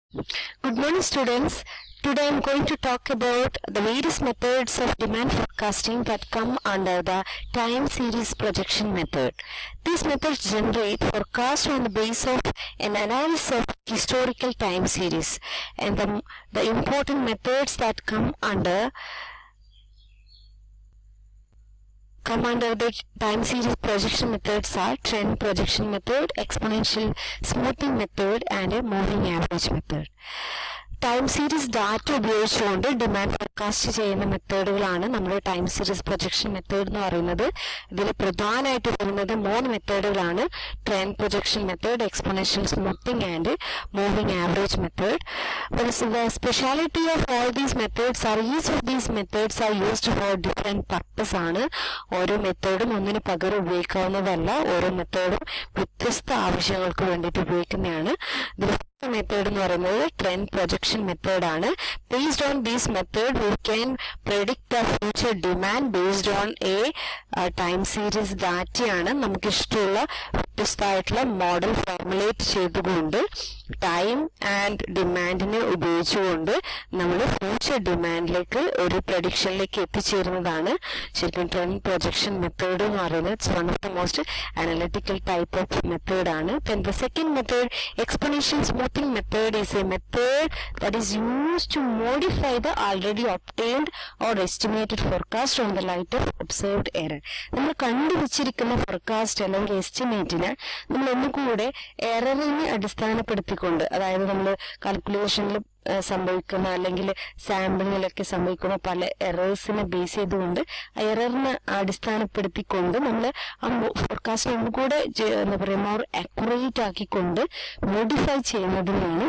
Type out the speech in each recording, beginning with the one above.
Good morning, students. Today I'm going to talk about the various methods of demand forecasting that come under the time series projection method. These methods generate forecast on the basis of an analysis of historical time series and the, the important methods that come under come under the time series projection methods are trend projection method, exponential smoothing method and a moving average method. Time series data ഉപയോഗിച്ചുകൊണ്ട് demand forecast ചെയ്യുന്ന മെത്തേഡുകളാണ് നമ്മുടെ time series projection method എന്ന് പറയുന്നത് ഇതിൽ പ്രധാനമായിട്ട് വരുന്നത് മൂന്ന് മെത്തേഡുകളാണ് trend projection method exponential smoothing and moving average method the speciality of all these methods are each of these methods are used for different purpose ആണ് ഓരോ മെത്തേഡും ഒന്നിന് പകരം ഉപയോഗിക്കാവുന്നതല്ല ഓരോ മെത്തേഡും വ്യത്യസ്ത ആവശ്യങ്ങൾക്ക് വേണ്ടിയിട്ട് ഉപയോഗിക്കുന്നതാണ് ഇതിൽ മെത്തേഡ് എന്ന് പറയുന്നത് ട്രെൻഡ് പ്രൊജക്ഷൻ മെത്തേഡ് ആണ് based on these method we can predict the future demand based on a time series ഡാറ്റയാണ് നമുക്ക് ഇഷ്ടമുള്ള വ്യത്യസ്തമായിട്ടുള്ള മോഡൽ ഫോർമുലേറ്റ് ചെയ്തുകൊണ്ട് ടൈം ആൻഡ് ഡിമാൻഡിനെ ഉപയോഗിച്ചുകൊണ്ട് നമ്മൾ ഫ്യൂച്ചർ ഡിമാൻഡിലേക്ക് ഒരു പ്രഡിക്ഷനിലേക്ക് എത്തിച്ചേരുന്നതാണ് ശരിക്കും ട്രെൻഡ് പ്രൊജക്ഷൻ മെത്തേഡ് എന്ന് പറയുന്നത് it's one of the most analytical type of method ആണ് then the second method exponential smoothing method is a method that is use to modify the already obtained or estimated forecast on the light of observed error നമ്മൾ കണ്ടുവച്ചിരിക്കുന്ന forecast അല്ലെങ്കിൽ എസ്റ്റിമേറ്റിന് നമ്മൾ ഒന്നുകൂടെ എററിനെ അടിസ്ഥാനപ്പെടുത്തിക്കൊണ്ട് അതായത് നമ്മൾ കാൽക്കുലേഷനിൽ സംഭവിക്കുന്ന അല്ലെങ്കിൽ സാമ്പിളിലൊക്കെ സംഭവിക്കുന്ന പല എറേഴ്സിനെ ബേസ് ചെയ്തുകൊണ്ട് ആ എററിനെ അടിസ്ഥാനപ്പെടുത്തിക്കൊണ്ട് നമ്മൾ ആ ഫോർകാസ്റ്റ് ഒന്നുകൂടെ എന്താ പറയുക മോർ അക്യുറേറ്റ് ആക്കിക്കൊണ്ട് മോഡിഫൈ ചെയ്യുന്നതിനാണ്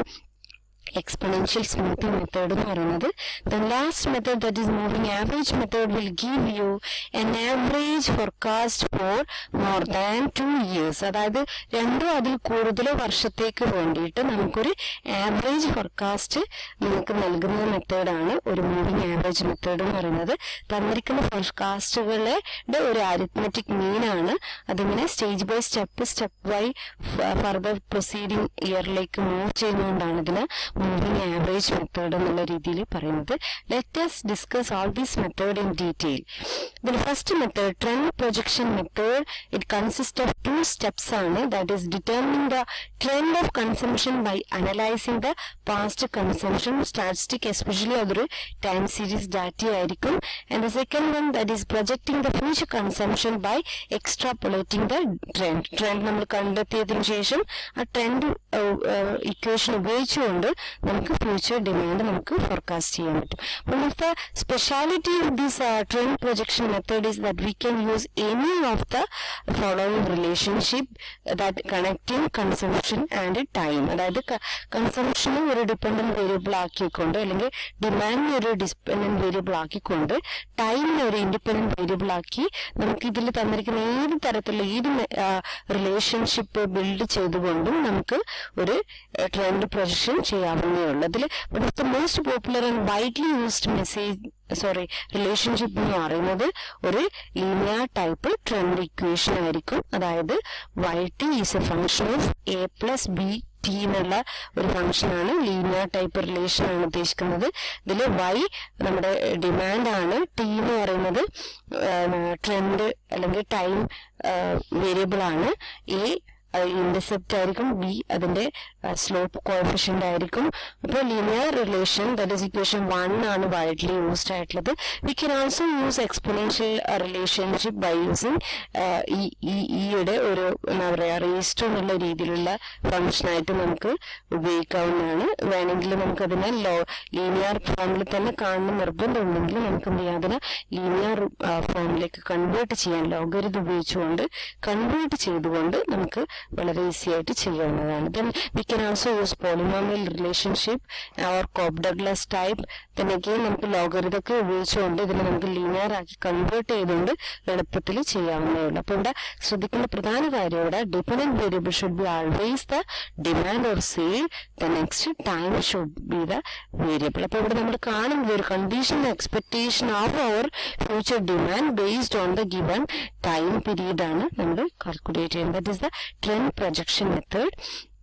exponential smoothing method എന്ന് പറയുന്നത് the last method that is moving average method will give you an average forecast for more than two years അതായത് രണ്ടോ അതിൽ കൂടുതലോ വർഷത്തേക്ക് വേണ്ടിയിട്ട് നമുക്കൊരു ആവറേജ് ഫോർകാസ്റ്റ് നിങ്ങൾക്ക് നൽകുന്ന മെത്തേഡാണ് ഒരു മൂവിങ് ആവറേജ് മെത്തേഡ് എന്ന് പറയുന്നത് തന്നിരിക്കുന്ന ഫോർകാസ്റ്റുകളുടെ ഒരു അരിത്മെറ്റിക് മീനാണ് അതിങ്ങനെ stage by step step by further proceeding ഇയറിലേക്ക് മൂവ് ചെയ്യുന്നതുകൊണ്ടാണ് ഇതിന് മൂവിങ് ആവറേജ് മെത്തേഡ് എന്നുള്ള രീതിയിൽ പറയുന്നത് let's discuss all these method in detail ഇതിൽ first method trend projection method it consist of two steps ആണ് that is determining the trend of consumption by analysing the past consumption statistic especially അതൊരു time series data ആയിരിക്കും and the second one that is projecting the future consumption by എക്സ്ട്രാപൊലേറ്റിംഗ് the trend trend നമ്മൾ കണ്ടെത്തിയതിനു ശേഷം ആ trend equation ഉപയോഗിച്ചുകൊണ്ട് നമുക്ക് future demand നമുക്ക് forecast ചെയ്യാൻ പറ്റും one of the speciality of this trend projection method is that we can use any of the following relationship that connecting consumption and time അതായത് കൺസംഷനെ ഒരു ഡിപ്പെൻഡന്റ് വേരിയബിൾ ആക്കിക്കൊണ്ട് അല്ലെങ്കിൽ ഡിമാൻഡിനെ ഒരു ഡിപ്പെൻഡന്റ് വേരിയബിൾ ആക്കിക്കൊണ്ട് ടൈമിനെ ഒരു independent variable ആക്കി നമുക്ക് ഇതിൽ തന്നിരിക്കുന്ന ഏത് തരത്തിലുള്ള ഏത് റിലേഷൻഷിപ്പ് ബിൽഡ് ചെയ്തുകൊണ്ടും നമുക്ക് ഒരു ട്രെൻഡ് പ്രൊജക്ഷൻ ചെയ്യാവുന്നേ ഉള്ളൂ അതിൽ one of the most popular and widely used message sorry relationship എന്ന് പറയുന്നത് ഒരു ലീനിയർ ടൈപ്പ് ട്രെൻഡ് ഇക്വേഷൻ ആയിരിക്കും അതായത് Y T is a function of A plus B T എന്നുള്ള ഒരു ഫംഗ്ഷനാണ് ലീനിയർ ടൈപ്പ് റിലേഷൻ ആണ് ഉദ്ദേശിക്കുന്നത് ഇതിൽ വൈ നമ്മുടെ ഡിമാൻഡ് ആണ് ടി എന്ന് പറയുന്നത് ട്രെൻഡ് അല്ലെങ്കിൽ ടൈം വേരിയബിൾ ആണ് എ ഇന്റർസെപ്റ്റ് ആയിരിക്കും ബി അതിന്റെ സ്ലോപ്പ് കോഫിഷ്യന്റ് ആയിരിക്കും അപ്പോൾ linear relation that is equation one ആണ് വൈഡ്ലി യൂസ്ഡ് ആയിട്ടുള്ളത് we can also use exponential relationship by using ഈ ഈയുടെ ഒരു എന്താ പറയുക റേസ്റ്റ് എന്നുള്ള രീതിയിലുള്ള ഫംഗ്ഷനായിട്ട് നമുക്ക് ഉപയോഗിക്കാവുന്നതാണ് വേണമെങ്കിൽ നമുക്ക് അതിനെ ലോ ലീനിയർ ഫോമിൽ തന്നെ കാണുന്ന നിർബന്ധമുണ്ടെങ്കിൽ നമുക്ക് എന്ത് ചെയ്യാം അതിനെ ലീനിയർ ഫോമിലേക്ക് കൺവേർട്ട് ചെയ്യാൻ ലോഗരിത് ഉപയോഗിച്ചുകൊണ്ട് കൺവേർട്ട് ചെയ്തുകൊണ്ട് നമുക്ക് വളരെ ഈസി ആയിട്ട് ചെയ്യാവുന്നതാണ് then we can also use polynomial relationship or Cobb Douglas type then again നമുക്ക് ലോഗരിതൊക്കെ ഉപയോഗിച്ചുകൊണ്ട് ഇതിനെ നമുക്ക് ലീനിയർ ആക്കി കൺവേർട്ട് ചെയ്തുകൊണ്ട് എളുപ്പത്തിൽ ചെയ്യാവുന്നേ ഉള്ളൂ അപ്പോൾ ഇവിടെ ശ്രദ്ധിക്കേണ്ട പ്രധാന കാര്യം ഇവിടെ dependent variable should be always the demand or sale the next time should be the variable അപ്പോൾ ഇവിടെ നമ്മൾ കാണുന്നത് ഒരു condition expectation of our future demand based on the given time period ആണ് നമ്മൾ കാൽക്കുലേറ്റ് ചെയ്യുന്നത് that is the trend projection method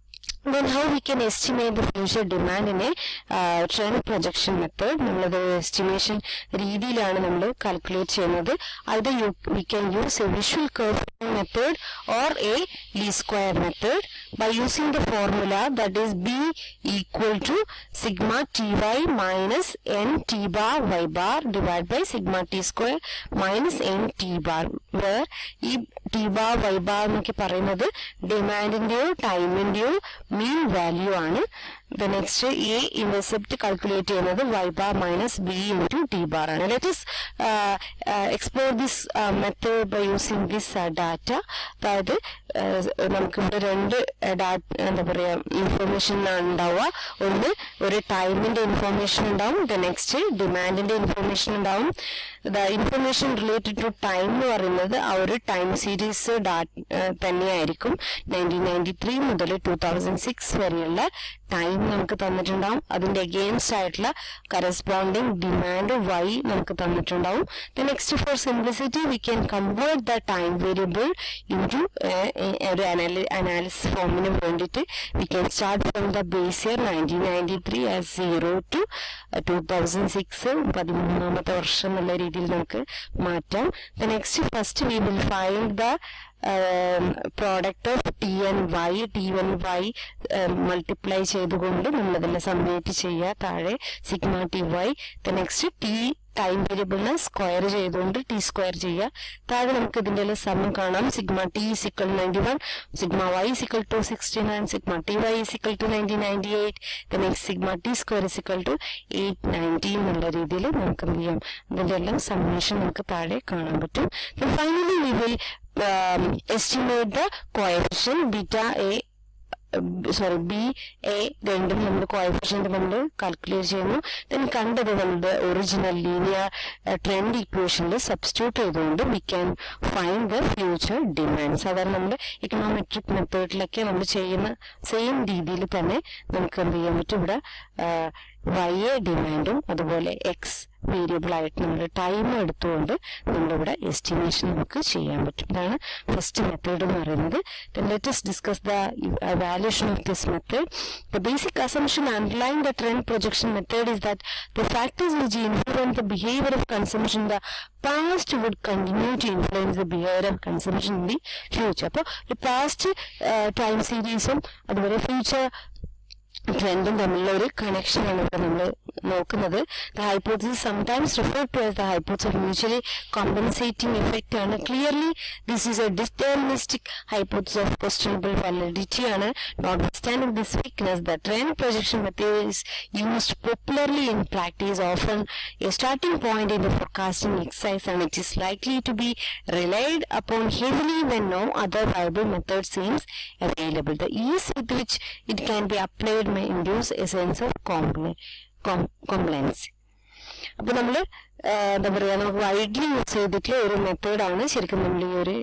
then how we can estimate the future demand in a uh, trend projection method നമ്മളത് estimation രീതിയിലാണ് നമ്മൾ calculate ചെയ്യുന്നത് അത് we can use a visual curve method or a least square method by using the formula that is b equal to sigma ty minus n t bar y bar divided by sigma t square minus n t bar where ഈ T bar Y bar എന്നൊക്കെ പറയുന്നത് ഡിമാൻഡിന്റെയോ ടൈമിന്റെയോ mean value ആണ് the next A intercept calculate ചെയ്യുന്നത് Y bar minus B into T bar ആണ് let us explore this method by using this data അതായത് നമുക്ക് ഇവിടെ രണ്ട് എന്താ പറയാ ഇൻഫർമേഷൻ ഉണ്ടാവുക ഒന്ന് ഒരു ടൈമിന്റെ ഇൻഫർമേഷൻ ഉണ്ടാവും ദ നെക്സ്റ്റ് ഡിമാൻഡിന്റെ ഇൻഫർമേഷൻ ഉണ്ടാവും the information related to time എന്ന് പറയുന്നത് ആ ഒരു ടൈം സീരീസ് തന്നെയായിരിക്കും നയൻറ്റീൻ നയൻറ്റി ത്രീ മുതൽ ടൂ തൗസൻഡ് സിക്സ് വരെയുള്ള ടൈം നമുക്ക് തന്നിട്ടുണ്ടാവും അതിന്റെ അഗെയിൻസ്റ്റ് ആയിട്ടുള്ള കറസ്പോണ്ടിങ് ഡിമാൻഡ് വൈ നമുക്ക് തന്നിട്ടുണ്ടാവും the next for simplicity we can convert the time variable into ഒരു അനാലിസിസ് ഫോമിന് വേണ്ടിയിട്ട് we can start from the base year nineteen ninety three as zero to two thousand six പതിമൂന്നാമത്തെ വർഷം എന്നുള്ള രീതിയിൽ നമുക്ക് മാറ്റാം the next first we will find the product of T and Y T and Y multiply ചെയ്തുകൊണ്ട് നമ്മളതിനെ submit ചെയ്യുക താഴെ sigma T Y the next T time വേരിയബിളിനെ സ്ക്വയർ ചെയ്തുകൊണ്ട് ടി സ്ക്വയർ ചെയ്യുക താഴെ നമുക്ക് ഇതിന്റെ സമം കാണാം sigma T equal ninety one sigma Y equal to sixty nine sigma T Y equal to nineteen ninety eight the next sigma T square equal to eight ninety എന്നുള്ള രീതിയിൽ നമുക്ക് എന്ത് ചെയ്യാം ഇതിന്റെ എല്ലാം സമ്മേഷൻ നമുക്ക് താഴെ കാണാൻ പറ്റും finally we will estimate the coefficient beta a sorry B A രണ്ടും നമ്മൾ കോയഫിഷ്യന്റ് നമ്മൾ കാൽക്കുലേറ്റ് ചെയ്യുന്നു ദെൻ കണ്ടത് നമ്മുടെ ഒറിജിനൽ ലീനിയർ ട്രെൻഡ് ഇക്വേഷനിൽ സബ്സ്റ്റിറ്റ്യൂട്ട് ചെയ്തുകൊണ്ട് we can find the future demand സാധാരണ നമ്മൾ ഇക്കണോമെട്രിക് മെത്തേഡിലൊക്കെ നമ്മൾ ചെയ്യുന്ന സെയിം രീതിയിൽ തന്നെ നമുക്ക് എന്ത് ചെയ്യാൻ പറ്റും ഇവിടെ വൈ എ ഡിമാൻഡും അതുപോലെ എക്സ് വേരിയബിൾ ആയിട്ട് നമ്മൾ ടൈം എടുത്തുകൊണ്ട് നമ്മളിവിടെ എസ്റ്റിമേഷൻ നമുക്ക് ചെയ്യാൻ പറ്റും ഇതാണ് ഫസ്റ്റ് മെത്തേഡ് എന്ന് പറയുന്നത് let's discuss the valuation of this method the basic assumption underline the trend projection method is that the factors which influence the behaviour of consumption the past would continue to influence the behaviour of consumption in the future അപ്പോൾ past time സീരീസും അതുപോലെ future ട്രെൻഡും തമ്മിലുള്ള ഒരു കണക്ഷനാണ് ഇവിടെ നമ്മൾ നോക്കുന്നത് the hypothesis sometimes refer to as the hypothesis of mutually compensating effect ആണ് clearly this is a deterministic hypothesis of questionable validity ആണ് not standing this weakness the trend projection method is used popularly in practice often a starting point in the forecasting exercise and it is likely to be relied upon heavily when no other viable method seems available. The ease with which it can be applied may induce a sense of compli- com- compliance. അപ്പൊ നമ്മള് എന്താ പറയാ നമുക്ക് widely use ചെയ്തിട്ടുള്ള ഒരു മെത്തേഡാണ് ശരിക്കും നമ്മൾ ഈ ഒരു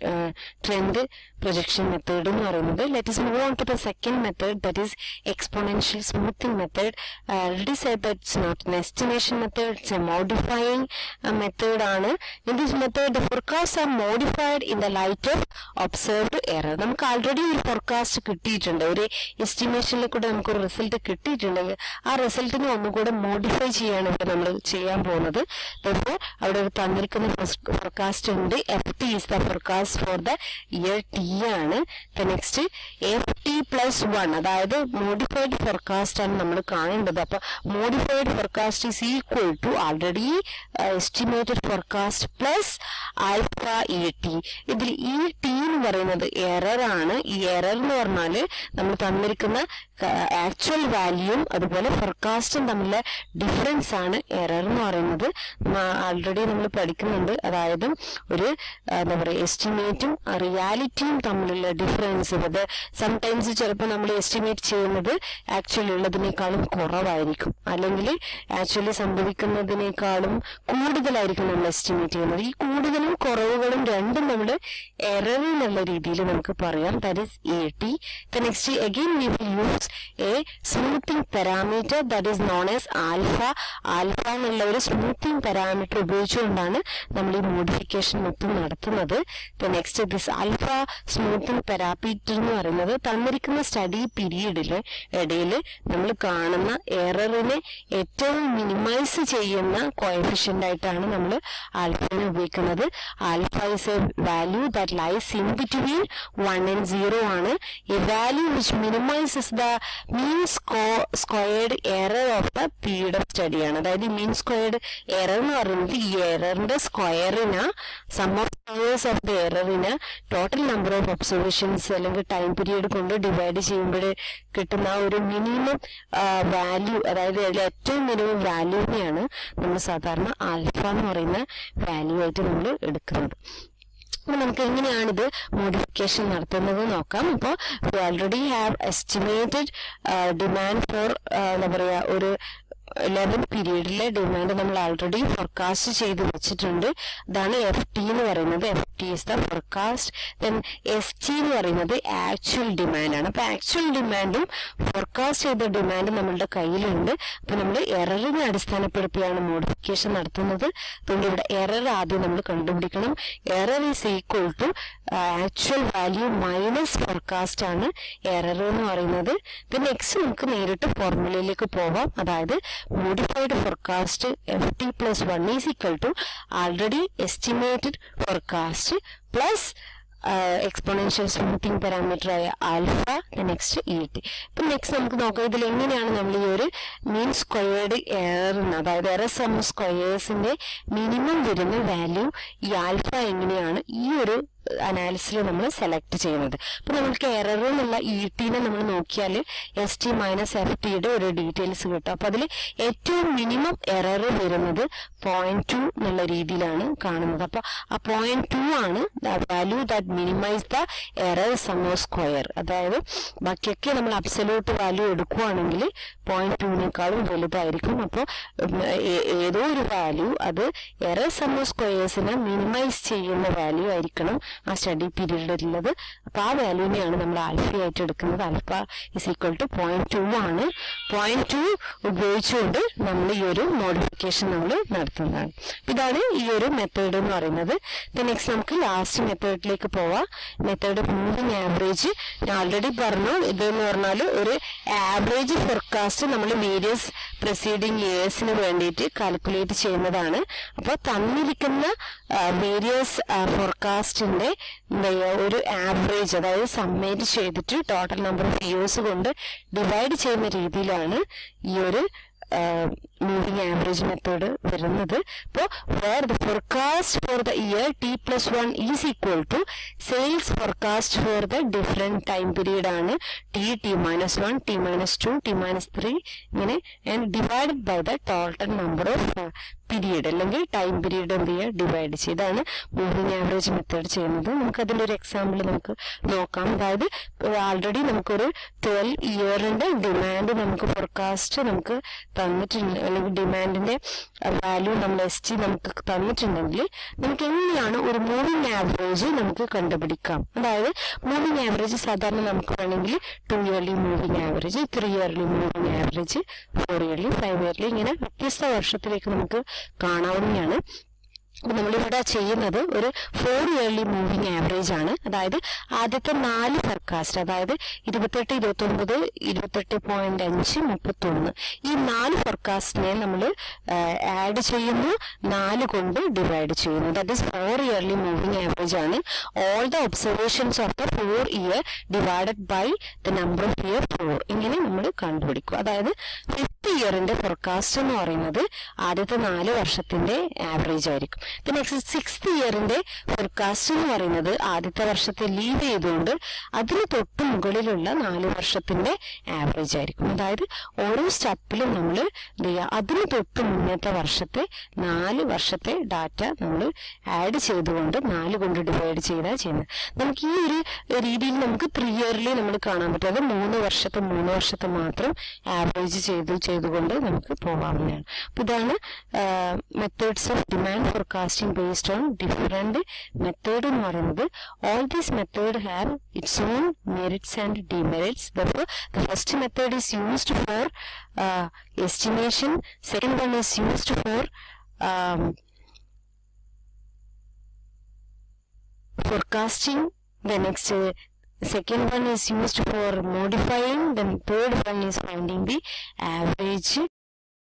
ട്രെൻഡ് പ്രൊജക്ഷൻ മെത്തേഡ് എന്ന് പറയുന്നത് let us move on to the second method that is exponential smoothing method already said that it's not an estimation method it's a modifying method ആണ് in this method the forecast are modified in the light of observed error നമുക്ക് already ഒരു forecast കിട്ടിയിട്ടുണ്ട് ഒരു എസ്റ്റിമേഷനിൽ കൂടെ നമുക്ക് ഒരു result കിട്ടിയിട്ടുണ്ടെങ്കിൽ ആ റിസൾട്ടിനെ ഒന്നുകൂടെ മോഡിഫൈ ചെയ്യാണ് ഇവിടെ നമ്മൾ ചെയ്യാൻ പോകുന്നത് അപ്പോൾ അവിടെ ഒരു തന്നിരിക്കുന്ന ഫോർകാസ്റ്റ് ഉണ്ട് F T is the forecast for the year T ആണ് next F T plus one അതായത് മോഡിഫൈഡ് ഫോർകാസ്റ്റ് ആണ് നമ്മൾ കാണേണ്ടത് അപ്പൊ modified forecast is equal to already estimated forecast plus alpha E T ഇതിൽ ഈ ടി എന്ന് പറയുന്നത് എറർ ആണ് ഈ എറർ എന്ന് പറഞ്ഞാൽ നമ്മൾ തന്നിരിക്കുന്ന ആക്ച്വൽ വാല്യൂം അതുപോലെ ഫോർകാസ്റ്റും തമ്മിലെ ഡിഫറൻസ് ആണ് എറർ എന്ന് പറയുന്നത് ആൾറെഡി നമ്മൾ പഠിക്കുന്നുണ്ട് അതായത് ഒരു എന്താ പറയുക എസ്റ്റിമേറ്റും റിയാലിറ്റിയും തമ്മിലുള്ള ഡിഫറൻസ് അത് സംടൈംസ് ചിലപ്പോൾ നമ്മൾ എസ്റ്റിമേറ്റ് ചെയ്യുന്നത് ആക്ച്വലി ഉള്ളതിനേക്കാളും കുറവായിരിക്കും അല്ലെങ്കിൽ ആക്ച്വലി സംഭവിക്കുന്നതിനേക്കാളും കൂടുതലായിരിക്കും നമ്മൾ എസ്റ്റിമേറ്റ് ചെയ്യുന്നത് ഈ കൂടുതലും കുറവുകളും രണ്ടും നമ്മൾ എറർ എന്നുള്ള രീതിയിൽ നമുക്ക് പറയാം that is A T the next again we will use a smoothing parameter that is known as alpha alpha എന്നുള്ള ഒരു സ്മൂത്തിങ് സ്മൂത്തിങ് പാരാമീറ്റർ ഉപയോഗിച്ചുകൊണ്ടാണ് നമ്മൾ ഈ മോഡിഫിക്കേഷൻ മൊത്തം നടത്തുന്നത് next this alpha smoothing parameter എന്ന് പറയുന്നത് തന്നിരിക്കുന്ന സ്റ്റഡി പീരീഡിൽ ഇടയിൽ നമ്മൾ കാണുന്ന എററിനെ ഏറ്റവും മിനിമൈസ് ചെയ്യുന്ന കോയഫിഷ്യൻ്റ് ആയിട്ടാണ് നമ്മൾ ആൽഫനെ ഉപയോഗിക്കുന്നത് alpha is a value that lies in between one and zero ആണ് a value which minimizes the mean squared error of the period of സ്റ്റഡിയാണ് അതായത് മീൻ സ്ക്വയർഡ് എറർ എന്ന് പറയുന്നത് ഈ എററിന്റെ സ്ക്വയറിന് sum of squares of the എററിന് total number of observations അല്ലെങ്കിൽ ടൈം പീരീഡ് കൊണ്ട് ഡിവൈഡ് ചെയ്യുമ്പോൾ കിട്ടുന്ന ആ ഒരു മിനിമം വാല്യൂ അതായത് അതിൽ ഏറ്റവും മിനിമം വാല്യൂവിനെയാണ് നമ്മൾ സാധാരണ ആൽഫ എന്ന് പറയുന്ന വാല്യൂ ആയിട്ട് നമ്മൾ എടുക്കുന്നത് അപ്പൊ നമുക്ക് എങ്ങനെയാണിത് മോഡിഫിക്കേഷൻ നടത്തുന്നത് നോക്കാം അപ്പോൾ we already have estimated demand for എന്താ പറയുക ഒരു ലെവൻ പീരീഡിലെ ഡിമാൻഡ് നമ്മൾ ഓൾറെഡി ഫോർകാസ്റ്റ് ചെയ്ത് വെച്ചിട്ടുണ്ട് അതാണ് എഫ് ടി എന്ന് പറയുന്നത് F T is the forecast then S T എന്ന് പറയുന്നത് ആക്ച്വൽ ഡിമാൻഡ് ആണ് അപ്പൊ ആക്ച്വൽ ഡിമാൻഡും ഫോർകാസ്റ്റ് ചെയ്ത ഡിമാൻഡും നമ്മളുടെ കയ്യിലുണ്ട് അപ്പൊ നമ്മൾ എററിനെ അടിസ്ഥാനപ്പെടുത്തിയാണ് മോഡിഫിക്കേഷൻ നടത്തുന്നത് അതുകൊണ്ട് ഇവിടെ എറർ ആദ്യം നമ്മൾ കണ്ടുപിടിക്കണം error is equal to actual value minus forecast ആണ് എറർ എന്ന് പറയുന്നത് പിന്നെ നെക്സ്റ്റ് നമുക്ക് നേരിട്ട് ഫോർമുലയിലേക്ക് പോവാം അതായത് modified forecast F T plus one is equal to already estimated forecast plus exponential smoothing parameter ആയ ആൽഫ നെക്സ്റ്റ് ഇ ടി ഇപ്പം നെക്സ്റ്റ് നമുക്ക് നോക്കാം ഇതിൽ എങ്ങനെയാണ് നമ്മൾ ഈ ഒരു മീൻ സ്ക്വയേർഡ് എയറിന് അതായത് എറർ സം സ്ക്വയേഴ്സിന്റെ മിനിമം വരുന്ന വാല്യൂ ഈ ആൽഫ എങ്ങനെയാണ് ഈ ഒരു അനാലിസിൽ നമ്മൾ സെലക്ട് ചെയ്യുന്നത് അപ്പൊ നമുക്ക് എറർ എന്നുള്ള ഇ ടിനെ നമ്മൾ നോക്കിയാൽ എസ് ടി മൈനസ് എഫ് ടിയുടെ ഒരു ഡീറ്റെയിൽസ് കിട്ടും അപ്പൊ അതിൽ ഏറ്റവും മിനിമം എറർ വരുന്നത് പോയിന്റ് ടു എന്നുള്ള രീതിയിലാണ് കാണുന്നത് അപ്പൊ ആ പോയിന്റ് ടു ആണ് value that minimize the error sum of square അതായത് ബാക്കിയൊക്കെ നമ്മൾ അബ്സല്യൂട്ട് വാല്യൂ എടുക്കുവാണെങ്കിൽ പോയിന്റ് ടുവിനേക്കാളും വലുതായിരിക്കും അപ്പോൾ ഏതോ ഒരു വാല്യൂ അത് എറർ സമോ സ്ക്വയേഴ്സിനെ മിനിമൈസ് ചെയ്യുന്ന വാല്യൂ ആയിരിക്കണം ആ സ്റ്റഡി പീരീഡിലുള്ളത് അപ്പൊ ആ വാല്യൂവിനെയാണ് നമ്മൾ ആൽഫ ആയിട്ട് എടുക്കുന്നത് alpha is equal to point two ആണ് പോയിന്റ് ടു ഉപയോഗിച്ചുകൊണ്ട് നമ്മൾ ഈ ഒരു മോഡിഫിക്കേഷൻ നമ്മൾ നടത്തുന്നതാണ് ഇതാണ് ഈ ഒരു മെത്തേഡ് എന്ന് പറയുന്നത് നെക്സ്റ്റ് നമുക്ക് ലാസ്റ്റ് മെത്തേഡിലേക്ക് പോവാം മെത്തേഡ് മൂവിങ് ആവറേജ് ഞാൻ ഓൾറെഡി പറഞ്ഞു ഇതെന്ന് പറഞ്ഞാൽ ഒരു ആവറേജ് ഫോർകാസ്റ്റ് നമ്മൾ വേരിയസ് പ്രസീഡിങ് ഇയേഴ്സിന് വേണ്ടിയിട്ട് കാൽക്കുലേറ്റ് ചെയ്യുന്നതാണ് അപ്പോൾ തന്നിരിക്കുന്ന വേരിയസ് ഫോർകാസ്റ്റിന്റെ എന്താ ചെയ്യുക ഒരു ആവറേജ് അതായത് സമ്മേറ്റ് ചെയ്തിട്ട് ടോട്ടൽ നമ്പർ ഓഫ് ഇയേഴ്സ് കൊണ്ട് ഡിവൈഡ് ചെയ്യുന്ന രീതിയിലാണ് ഈ ഒരു മൂവിങ് ആവറേജ് മെത്തേഡ് വരുന്നത് അപ്പോൾ where the forecast for the year T plus one is equal to sales forecast for the different time period ആണ് T T minus one T minus two T minus three ഇങ്ങനെ and divided by the total number of period അല്ലെങ്കിൽ time period എന്ത് ചെയ്യുക divide ചെയ്താണ് moving average method ചെയ്യുന്നത് നമുക്ക് അതിൻ്റെ ഒരു എക്സാമ്പിൾ നമുക്ക് നോക്കാം അതായത് ആൾറെഡി നമുക്കൊരു ട്വൽവ് ഇയറിന്റെ ഡിമാൻഡ് നമുക്ക് ഫോർകാസ്റ്റ് നമുക്ക് തന്നിട്ടുണ്ട് അല്ലെങ്കിൽ ഡിമാൻഡിന്റെ വാല്യൂ നമ്മൾ എസ് ടി നമുക്ക് തന്നിട്ടുണ്ടെങ്കിൽ നമുക്ക് എങ്ങനെയാണ് ഒരു മൂവിങ് ആവറേജ് നമുക്ക് കണ്ടുപിടിക്കാം അതായത് മൂവിങ് ആവറേജ് സാധാരണ നമുക്ക് വേണമെങ്കിൽ two yearly moving average three yearly moving average four yearly five yearly ഇങ്ങനെ വ്യത്യസ്ത വർഷത്തിലേക്ക് നമുക്ക് കാണാവുന്നതാണ് അപ്പൊ നമ്മളിവിടെ ചെയ്യുന്നത് ഒരു ഫോർ ഇയർലി മൂവിങ് ആവറേജ് ആണ് അതായത് ആദ്യത്തെ നാല് ഫോർകാസ്റ്റ് അതായത് ഇരുപത്തെട്ട് ഇരുപത്തി ഒമ്പത് ഇരുപത്തെട്ട് പോയിന്റ് അഞ്ച് മുപ്പത്തി ഒന്ന് ഈ നാല് ഫോർകാസ്റ്റിനെ നമ്മൾ ആഡ് ചെയ്യുന്നു നാല് കൊണ്ട് ഡിവൈഡ് ചെയ്യുന്നു that is four yearly moving average ആണ് all the observations of the four year divided by the number of year four ഇങ്ങനെ നമ്മൾ കണ്ടുപിടിക്കും അതായത് ഫിഫ്ത്ത് ഇയറിന്റെ ഫോർകാസ്റ്റ് എന്ന് പറയുന്നത് ആദ്യത്തെ നാല് വർഷത്തിന്റെ ആവറേജ് ആയിരിക്കും പിന്നെ സിക്സ്ത് ഇയറിന്റെ ഫോർകാസ്റ്റ് എന്ന് പറയുന്നത് ആദ്യത്തെ വർഷത്തെ ലീവ് ചെയ്തുകൊണ്ട് അതിന് തൊട്ട് മുകളിലുള്ള നാല് വർഷത്തിന്റെ ആവറേജ് ആയിരിക്കും അതായത് ഓരോ സ്റ്റെപ്പിലും നമ്മൾ എന്ത് ചെയ്യുക അതിന് തൊട്ട് മുന്നത്തെ വർഷത്തെ നാല് വർഷത്തെ ഡാറ്റ നമ്മൾ ആഡ് ചെയ്തുകൊണ്ട് നാല് കൊണ്ട് ഡിവൈഡ് ചെയ്താൽ ചെയ്യുന്നത് നമുക്ക് ഈ ഒരു രീതിയിൽ നമുക്ക് ത്രീ ഇയർലി നമ്മൾ കാണാൻ പറ്റും അത് മൂന്ന് വർഷത്തെ മൂന്ന് വർഷത്തെ മാത്രം ആവറേജ് ചെയ്ത് ചെയ്തുകൊണ്ട് നമുക്ക് പോകാവുന്നതാണ് അപ്പൊ ഇതാണ് methods of demand forecasting based on different method എന്ന് പറയുന്നത് all these method have its own merits and demerits the first method is used for estimation second one is used for um, forecasting the next uh, second one is used for modifying then third one is finding the average